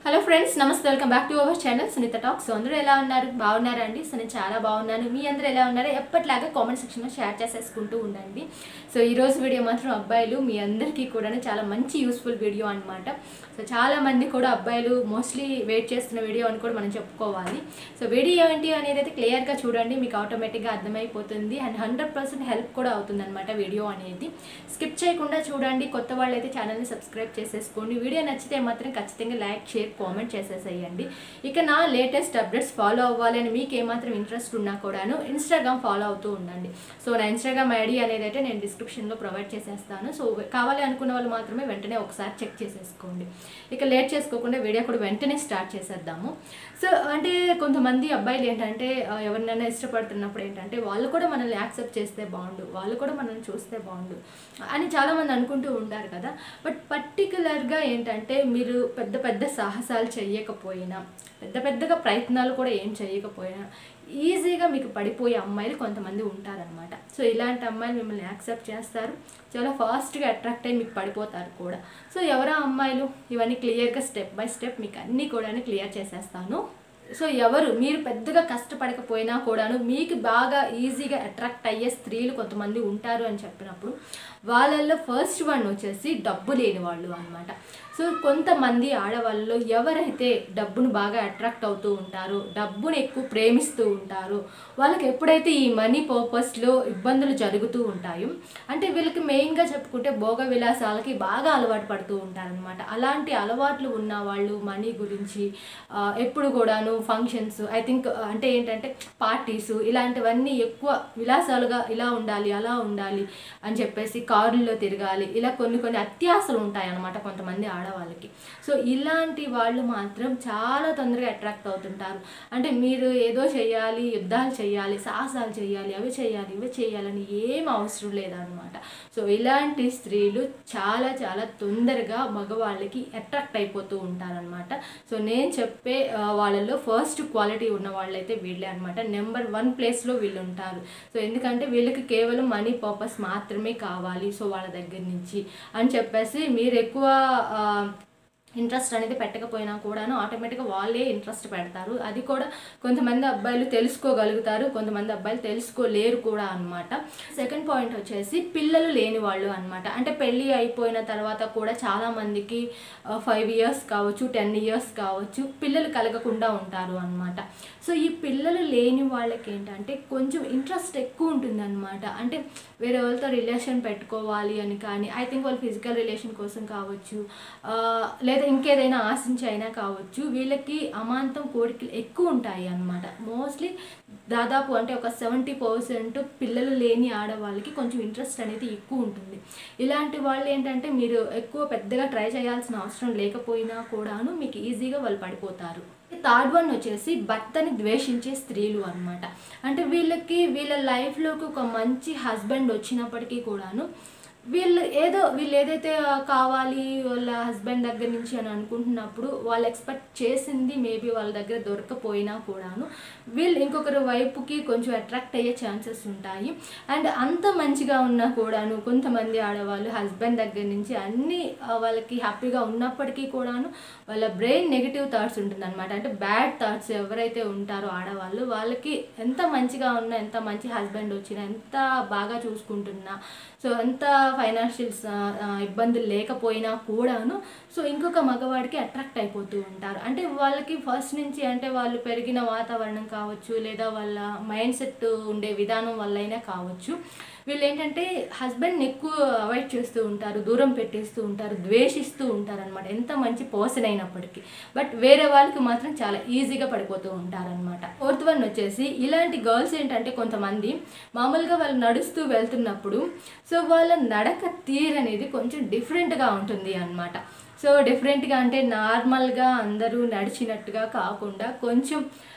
hello friends నమస్తే welcome back to our channel Sunitha talk so అందరూ ఎలా ఉన్నారు బాగున్నారా అండి సో నేను చాలా బాగున్నాను మీ అందరూ ఎలా ఉన్నారో ఎప్పటిలాగా కామెంట్ సెక్షన్లో షేర్ చేసేసుకుంటూ ఉండండి సో ఈ రోజు వీడియో మాత్రం అబ్బాయిలు మీ అందరికీ కూడా చాలా మంచి యూస్ఫుల్ వీడియో అనమాట సో చాలా మంది కూడా అబ్బాయిలు మోస్ట్లీ వెయిట్ చేస్తున్న వీడియో అని కూడా మనం చెప్పుకోవాలి సో వీడియో ఏంటి అనేది అయితే క్లియర్గా చూడండి మీకు ఆటోమేటిక్గా అర్థమైపోతుంది అండ్ హండ్రెడ్ పర్సెంట్ హెల్ప్ కూడా అవుతుంది అనమాట వీడియో అనేది స్కిప్ చేయకుండా చూడండి కొత్త వాళ్ళు అయితే ఛానల్ని సబ్స్క్రైబ్ చేసేసుకోండి వీడియో నచ్చితే మాత్రం ఖచ్చితంగా లైక్ షేర్ కామెంట్ చేసేసేయండి ఇక నా లేటెస్ట్ అప్డేట్స్ ఫాలో అవ్వాలి అని మీకు ఏమాత్రం ఇంట్రెస్ట్ ఉన్నా కూడాను ఇన్స్టాగ్రామ్ ఫాలో అవుతూ ఉండండి సో నా ఇన్స్టాగ్రామ్ ఐడి అనేది అయితే నేను డిస్క్రిప్షన్లో ప్రొవైడ్ చేసేస్తాను సో కావాలి అనుకున్న వాళ్ళు మాత్రమే వెంటనే ఒకసారి చెక్ చేసేసుకోండి ఇక లేట్ చేసుకోకుండా వీడియో కూడా వెంటనే స్టార్ట్ చేసేద్దాము సో అంటే కొంతమంది అబ్బాయిలు ఏంటంటే ఆ, ఎవరినైనా ఇష్టపడుతున్నప్పుడు ఏంటంటే వాళ్ళు కూడా మనల్ని యాక్సెప్ట్ చేస్తే బాగుండు వాళ్ళు కూడా మనల్ని చూస్తే బాగుండు అని చాలామంది అనుకుంటూ ఉంటారు కదా బట్ పర్టికులర్గా ఏంటంటే మీరు పెద్ద పెద్ద సాహసాలు చేయకపోయినా పెద్ద పెద్దగా ప్రయత్నాలు కూడా ఏం చేయకపోయినా ఈజీగా మీకు పడిపోయే అమ్మాయిలు కొంతమంది ఉంటారనమాట సో ఇలాంటి అమ్మాయిలు మిమ్మల్ని యాక్సెప్ట్ చేస్తారు చాలా ఫాస్ట్గా అట్రాక్ట్ అయ్యి మీకు పడిపోతారు కూడా సో ఎవరా అమ్మాయిలు ఇవన్నీ క్లియర్గా స్టెప్ బై స్టెప్ మీకు అన్నీ కూడా క్లియర్ చేసేస్తాను సో ఎవరు మీరు పెద్దగా కష్టపడకపోయినా కూడాను మీకు బాగా ఈజీగా అట్రాక్ట్ అయ్యే స్త్రీలు కొంతమంది ఉంటారు అని చెప్పినప్పుడు వాళ్ళల్లో ఫస్ట్ వన్ వచ్చేసి డబ్బు లేని వాళ్ళు అనమాట సో కొంతమంది ఆడవాళ్ళలో ఎవరైతే డబ్బును బాగా అట్రాక్ట్ అవుతూ ఉంటారో డబ్బును ఎక్కువ ప్రేమిస్తూ ఉంటారో వాళ్ళకి ఎప్పుడైతే ఈ మనీ పర్పస్లో ఇబ్బందులు జరుగుతూ ఉంటాయో అంటే వీళ్ళకి మెయిన్గా చెప్పుకుంటే భోగ విలాసాలకి బాగా అలవాటు పడుతూ ఉంటారనమాట అలాంటి అలవాట్లు ఉన్న వాళ్ళు మనీ గురించి ఆ, ఎప్పుడు కూడాను ఫంక్షన్స్ ఐ థింక్ అంటే ఏంటంటే పార్టీస్ ఇలాంటివన్నీ ఎక్కువ విలాసాలుగా ఇలా ఉండాలి అలా ఉండాలి అని చెప్పేసి కారుల్లో తిరగాలి ఇలా కొన్ని కొన్ని అత్యాసలు ఉంటాయి అన్నమాట కొంతమంది ఆడవాళ్ళకి సో ఇలాంటి వాళ్ళు మాత్రం చాలా తొందరగా అట్రాక్ట్ అవుతుంటారు అంటే మీరు ఏదో చేయాలి యుద్ధాలు చేయాలి సాహసాలు చేయాలి అవి చేయాలి ఇవి చేయాలని ఏం అవసరం లేదనమాట సో ఇలాంటి స్త్రీలు చాలా చాలా తొందరగా మగవాళ్ళకి అట్రాక్ట్ అయిపోతూ ఉంటారనమాట సో నేను చెప్పే ఆ, వాళ్ళలో ఫస్ట్ క్వాలిటీ ఉన్న వాళ్ళైతే వీళ్ళే అనమాట నెంబర్ వన్ ప్లేస్లో వీళ్ళు ఉంటారు సో ఎందుకంటే వీళ్ళకి కేవలం మనీ పర్పస్ మాత్రమే కావాలి సో వాళ్ళ దగ్గర నుంచి అని చెప్పేసి మీరు ఎక్కువ ఆ, ఇంట్రెస్ట్ అనేది పెట్టకపోయినా కూడాను ఆటోమేటిక్గా వాళ్ళే ఇంట్రెస్ట్ పెడతారు అది కూడా కొంతమంది అబ్బాయిలు తెలుసుకోగలుగుతారు కొంతమంది అబ్బాయిలు తెలుసుకోలేరు కూడా అనమాట సెకండ్ పాయింట్ వచ్చేసి పిల్లలు లేని వాళ్ళు అనమాట అంటే పెళ్ళి అయిపోయిన తర్వాత కూడా చాలా మందికి ఫైవ్ ఇయర్స్ కావచ్చు టెన్ ఇయర్స్ కావచ్చు పిల్లలు కలగకుండా ఉంటారు అనమాట సో ఈ పిల్లలు లేని వాళ్ళకి ఏంటంటే కొంచెం ఇంట్రెస్ట్ ఎక్కువ ఉంటుంది అనమాట అంటే వేరే వాళ్ళతో రిలేషన్ పెట్టుకోవాలి అని కానీ ఐ థింక్ వాళ్ళు ఫిజికల్ రిలేషన్ కోసం కావచ్చు ఆ, లేదా ఇంకేదైనా ఆశించి అయినా కావచ్చు వీళ్ళకి అమాంతం కోరికలు ఎక్కువ ఉంటాయి అన్నమాట మోస్ట్లీ దాదాపు అంటే ఒక సెవెంటీ పర్సెంట్ పిల్లలు లేని ఆడవాళ్ళకి కొంచెం ఇంట్రెస్ట్ అనేది ఎక్కువ ఉంటుంది ఇలాంటి వాళ్ళు ఏంటంటే మీరు ఎక్కువ పెద్దగా ట్రై చేయాల్సిన అవసరం లేకపోయినా కూడాను మీకు ఈజీగా వాళ్ళు పడిపోతారు థర్డ్ వన్ వచ్చేసి భర్తని ద్వేషించే స్త్రీలు అన్నమాట అంటే వీళ్ళకి వీళ్ళ లైఫ్లోకి ఒక మంచి హస్బెండ్ వచ్చినప్పటికీ కూడాను వీళ్ళు ఏదో వీళ్ళు ఏదైతే ఆ, కావాలి వాళ్ళ హస్బెండ్ దగ్గర నుంచి అని అనుకుంటున్నప్పుడు వాళ్ళు ఎక్స్పెక్ట్ చేసింది మేబీ వాళ్ళ దగ్గర దొరకపోయినా కూడాను వీళ్ళు ఇంకొకరి వైపుకి కొంచెం అట్రాక్ట్ అయ్యే ఛాన్సెస్ ఉంటాయి అండ్ అంత మంచిగా ఉన్నా కూడాను కొంతమంది ఆడవాళ్ళు హస్బెండ్ దగ్గర నుంచి అన్నీ ఆ, వాళ్ళకి హ్యాపీగా ఉన్నప్పటికీ కూడాను వాళ్ళ బ్రెయిన్ నెగిటివ్ థాట్స్ ఉంటుందన్నమాట అంటే బ్యాడ్ థాట్స్ ఎవరైతే ఉంటారో ఆడవాళ్ళు వాళ్ళకి ఎంత మంచిగా ఉన్నా ఎంత మంచి హస్బెండ్ వచ్చినా ఎంత బాగా చూసుకుంటున్నా సో ఎంత ఫైనాన్షియల్ ఇబ్బందులు లేకపోయినా కూడాను సో ఇంకొక మగవాడికి అట్రాక్ట్ అయిపోతూ ఉంటారు అంటే వాళ్ళకి ఫస్ట్ నుంచి అంటే వాళ్ళు పెరిగిన వాతావరణం కావచ్చు లేదా వాళ్ళ మైండ్ సెట్ ఉండే విధానం వల్లైనా కావచ్చు వీళ్ళు ఏంటంటే హస్బెండ్ని ఎక్కువ అవాయిడ్ చేస్తూ ఉంటారు దూరం పెట్టేస్తూ ఉంటారు ద్వేషిస్తూ ఉంటారు అనమాట ఎంత మంచి పర్సన్ అయినప్పటికీ బట్ వేరే వాళ్ళకి మాత్రం చాలా ఈజీగా పడిపోతూ ఉంటారనమాట ఫోర్త్ వన్ వచ్చేసి ఇలాంటి గర్ల్స్ ఏంటంటే కొంతమంది మామూలుగా వాళ్ళు నడుస్తూ వెళ్తున్నప్పుడు సో వాళ్ళ నడక తీరు అనేది కొంచెం డిఫరెంట్గా ఉంటుంది అన్నమాట సో డిఫరెంట్గా అంటే నార్మల్గా అందరూ నడిచినట్టుగా కాకుండా కొంచెం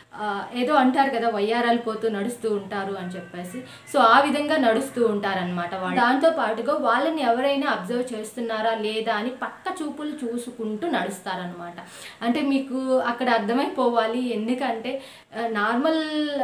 ఆ, ఏదో అంటారు కదా వయ్యారాలు పోతూ నడుస్తూ ఉంటారు అని చెప్పేసి సో ఆ విధంగా నడుస్తూ ఉంటారనమాట వాళ్ళు దాంతో పాటుగా వాళ్ళని ఎవరైనా అబ్జర్వ్ చేస్తున్నారా లేదా అని పక్క చూపులు చూసుకుంటూ నడుస్తారనమాట అంటే మీకు అక్కడ అర్థమైపోవాలి ఎందుకంటే నార్మల్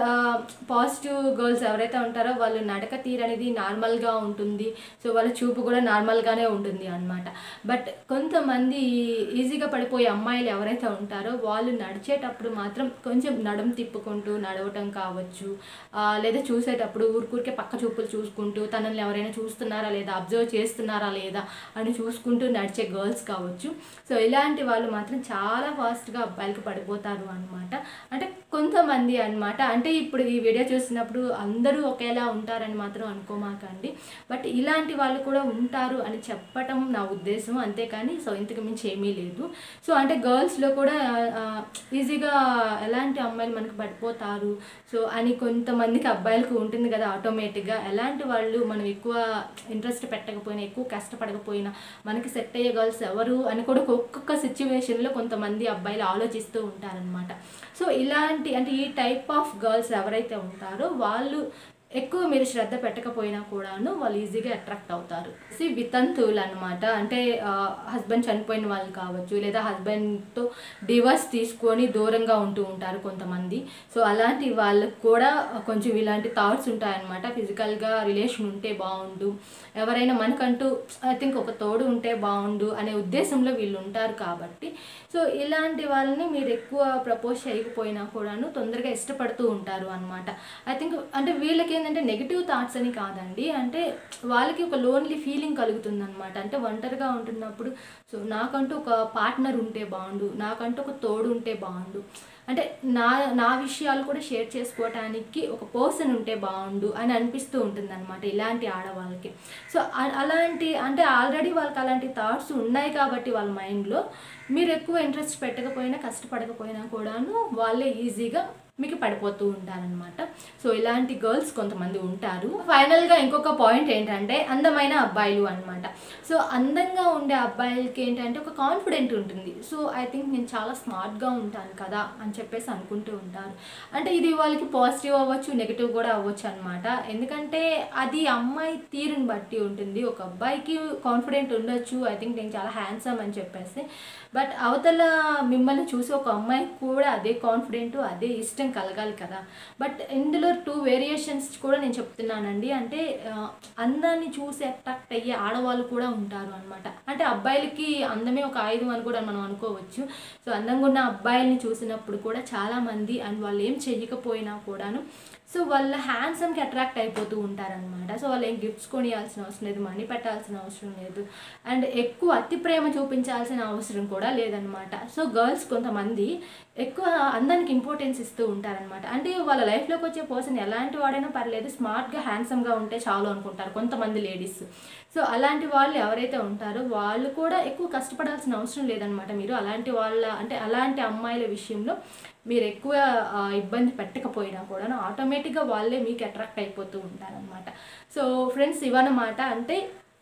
పాజిటివ్ గర్ల్స్ ఎవరైతే ఉంటారో వాళ్ళు నడక తీరు అనేది నార్మల్గా ఉంటుంది సో వాళ్ళ చూపు కూడా నార్మల్గానే ఉంటుంది అనమాట బట్ కొంతమంది ఈజీగా పడిపోయే అమ్మాయిలు ఎవరైతే ఉంటారో వాళ్ళు నడిచేటప్పుడు మాత్రం కొంచెం నడుం తిప్పుకుంటూ నడవటం కావచ్చు ఆ, లేదా చూసేటప్పుడు ఊరికూరికే పక్క చూపులు చూసుకుంటూ తనని ఎవరైనా చూస్తున్నారా లేదా అబ్జర్వ్ చేస్తున్నారా లేదా అని చూసుకుంటూ నడిచే గర్ల్స్ కావచ్చు సో ఇలాంటి వాళ్ళు మాత్రం చాలా ఫాస్ట్గా అబ్బాయిలకి పడిపోతారు అనమాట అంటే కొంతమంది అన్నమాట అంటే ఇప్పుడు ఈ వీడియో చూసినప్పుడు అందరూ ఒకేలా ఉంటారని మాత్రం అనుకోమాకండి బట్ ఇలాంటి వాళ్ళు కూడా ఉంటారు అని చెప్పటం నా ఉద్దేశం అంతేకాని సో ఇంతకు మించి ఏమీ లేదు సో అంటే గర్ల్స్లో కూడా ఆ, ఈజీగా ఎలాంటి అమ్మాయిలు మనకు పడిపోతారు సో అని కొంతమందికి అబ్బాయిలకు ఉంటుంది కదా ఆటోమేటిక్గా ఎలాంటి వాళ్ళు మనం ఎక్కువ ఇంట్రెస్ట్ పెట్టకపోయినా ఎక్కువ కష్టపడకపోయినా మనకి సెట్ అయ్యే గర్ల్స్ ఎవరు అని కూడా ఒక్కొక్క సిచ్యువేషన్లో కొంతమంది అబ్బాయిలు ఆలోచిస్తూ ఉంటారనమాట సో ఇలాంటి అంటే ఈ టైప్ ఆఫ్ గర్ల్స్ ఎవరైతే ఉంటారో వాళ్ళు ఎక్కువ మీరు శ్రద్ధ పెట్టకపోయినా కూడాను వాళ్ళు ఈజీగా అట్రాక్ట్ అవుతారు సి వితంతువులు అనమాట అంటే హస్బెండ్ చనిపోయిన వాళ్ళు కావచ్చు లేదా హస్బెండ్తో డివర్స్ తీసుకొని దూరంగా ఉంటూ ఉంటారు కొంతమంది సో అలాంటి వాళ్ళకు కూడా కొంచెం ఇలాంటి థాట్స్ ఉంటాయన్నమాట ఫిజికల్గా రిలేషన్ ఉంటే బాగుండు ఎవరైనా మనకంటూ ఐ థింక్ ఒక తోడు ఉంటే బాగుండు అనే ఉద్దేశంలో వీళ్ళు ఉంటారు కాబట్టి సో ఇలాంటి వాళ్ళని మీరు ఎక్కువ ప్రపోజ్ చేయకపోయినా కూడాను తొందరగా ఇష్టపడుతూ ఉంటారు అనమాట ఐ థింక్ అంటే వీళ్ళకి ఏంటంటే నెగిటివ్ థాట్స్ అని కాదండి అంటే వాళ్ళకి ఒక లోన్లీ ఫీలింగ్ కలుగుతుంది అనమాట అంటే ఒంటరిగా ఉంటున్నప్పుడు సో నాకంటూ ఒక పార్ట్నర్ ఉంటే బాగుండు నాకంటూ ఒక తోడు ఉంటే బాగుండు అంటే నా నా విషయాలు కూడా షేర్ చేసుకోవటానికి ఒక పర్సన్ ఉంటే బాగుండు అని అనిపిస్తూ ఉంటుంది అనమాట ఇలాంటి ఆడవాళ్ళకి సో అ- అలాంటి అంటే ఆల్రెడీ వాళ్ళకి అలాంటి థాట్స్ ఉన్నాయి కాబట్టి వాళ్ళ మైండ్లో మీరు ఎక్కువ ఇంట్రెస్ట్ పెట్టకపోయినా కష్టపడకపోయినా కూడాను వాళ్ళే ఈజీగా మీకు పడిపోతూ ఉంటారనమాట సో ఇలాంటి గర్ల్స్ కొంతమంది ఉంటారు ఫైనల్గా ఇంకొక పాయింట్ ఏంటంటే అందమైన అబ్బాయిలు అనమాట సో అందంగా ఉండే అబ్బాయిలకి ఏంటంటే ఒక కాన్ఫిడెంట్ ఉంటుంది సో ఐ థింక్ నేను చాలా స్మార్ట్గా ఉంటాను కదా అని చెప్పేసి అనుకుంటూ ఉంటారు అంటే ఇది వాళ్ళకి పాజిటివ్ అవ్వచ్చు నెగిటివ్ కూడా అవ్వచ్చు అనమాట ఎందుకంటే అది అమ్మాయి తీరుని బట్టి ఉంటుంది ఒక అబ్బాయికి కాన్ఫిడెంట్ ఉండొచ్చు ఐ థింక్ నేను చాలా హ్యాండ్సమ్ అని చెప్పేసి బట్ అవతల మిమ్మల్ని చూసి ఒక అమ్మాయికి కూడా అదే కాన్ఫిడెంట్ అదే ఇష్టం కలగాలి కదా బట్ ఇందులో టూ వేరియేషన్స్ కూడా నేను చెప్తున్నానండి అంటే ఆ, అందాన్ని చూసి అట్రాక్ట్ అయ్యే ఆడవాళ్ళు కూడా ఉంటారు అనమాట అంటే అబ్బాయిలకి అందమే ఒక ఆయుధం అని కూడా మనం అనుకోవచ్చు సో అందంగా ఉన్న అబ్బాయిల్ని చూసినప్పుడు కూడా చాలామంది అండ్ వాళ్ళు ఏం చెయ్యకపోయినా కూడాను సో వాళ్ళ హ్యాండ్సమ్కి అట్రాక్ట్ అయిపోతూ ఉంటారనమాట సో వాళ్ళు ఏం గిఫ్ట్స్ కొనియాల్సిన అవసరం లేదు మనీ పెట్టాల్సిన అవసరం లేదు అండ్ ఎక్కువ అతి ప్రేమ చూపించాల్సిన అవసరం కూడా లేదనమాట సో గర్ల్స్ కొంతమంది ఎక్కువ అందానికి ఇంపార్టెన్స్ ఇస్తూ ఉంటారనమాట అంటే వాళ్ళ లైఫ్లోకి వచ్చే పర్సన్ ఎలాంటి వాడైనా పర్లేదు స్మార్ట్గా హ్యాండ్సమ్గా ఉంటే చాలు అనుకుంటారు కొంతమంది లేడీస్ సో అలాంటి వాళ్ళు ఎవరైతే ఉంటారో వాళ్ళు కూడా ఎక్కువ కష్టపడాల్సిన అవసరం లేదనమాట మీరు అలాంటి వాళ్ళ అంటే అలాంటి అమ్మాయిల విషయంలో మీరు ఎక్కువ ఆ, ఇబ్బంది పెట్టకపోయినా కూడా ఆటోమేటిక్గా వాళ్ళే మీకు అట్రాక్ట్ అయిపోతూ ఉంటారనమాట సో ఫ్రెండ్స్ ఇవన్నమాట అంటే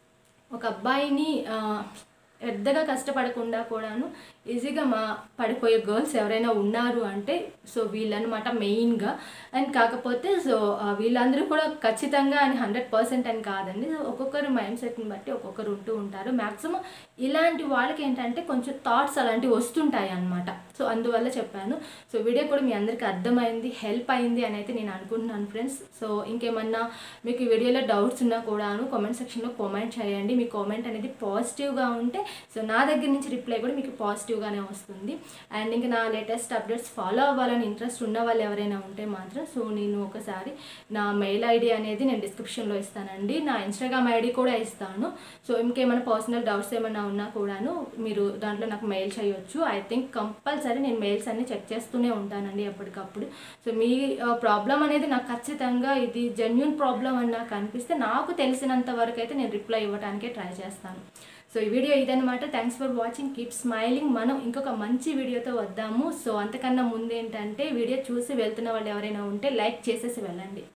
ఒక అబ్బాయిని ఆ, పెద్దగా కష్టపడకుండా కూడాను ఈజీగా మా పడిపోయే గర్ల్స్ ఎవరైనా ఉన్నారు అంటే సో వీళ్ళనమాట మెయిన్గా అండ్ కాకపోతే సో ఆ, వీళ్ళందరూ కూడా ఖచ్చితంగా అని హండ్రెడ్ పర్సెంట్ అని కాదండి సో ఒక్కొక్కరు మైండ్ సెట్ని బట్టి ఒక్కొక్కరు ఉంటూ ఉంటారు మ్యాక్సిమం ఇలాంటి వాళ్ళకి ఏంటంటే కొంచెం థాట్స్ అలాంటివి వస్తుంటాయి అన్నమాట సో అందువల్ల చెప్పాను సో వీడియో కూడా మీ అందరికీ అర్థమైంది హెల్ప్ అయింది అని అయితే నేను అనుకుంటున్నాను ఫ్రెండ్స్ సో ఇంకేమన్నా మీకు ఈ వీడియోలో డౌట్స్ ఉన్నా కూడాను కామెంట్ సెక్షన్లో కామెంట్ చేయండి మీ కామెంట్ అనేది పాజిటివ్గా ఉంటే సో నా దగ్గర నుంచి రిప్లై కూడా మీకు పాజిటివ్గానే వస్తుంది అండ్ ఇంకా నా లేటెస్ట్ అప్డేట్స్ ఫాలో అవ్వాలని ఇంట్రెస్ట్ ఉన్న వాళ్ళు ఎవరైనా ఉంటే మాత్రం సో నేను ఒకసారి నా మెయిల్ ఐడి అనేది నేను డిస్క్రిప్షన్లో ఇస్తానండి నా ఇన్స్టాగ్రామ్ ఐడి కూడా ఇస్తాను సో ఇంకేమైనా పర్సనల్ డౌట్స్ ఏమైనా ఉన్నా కూడాను మీరు దాంట్లో నాకు మెయిల్ చేయొచ్చు ఐ థింక్ కంపల్సరీ నేను మెయిల్స్ అన్ని చెక్ చేస్తూనే ఉంటానండి ఎప్పటికప్పుడు సో మీ ప్రాబ్లం అనేది నాకు ఖచ్చితంగా ఇది జెన్యున్ ప్రాబ్లం అని నాకు అనిపిస్తే నాకు తెలిసినంత వరకు అయితే నేను రిప్లై ఇవ్వడానికే ట్రై చేస్తాను సో ఈ వీడియో ఇదనమాట thanks for watching keep smiling మనం ఇంకొక మంచి వీడియోతో వద్దాము సో అంతకన్నా ముందు ఏంటంటే వీడియో చూసి వెళ్తున్న వాళ్ళు ఎవరైనా ఉంటే లైక్ చేసేసి వెళ్ళండి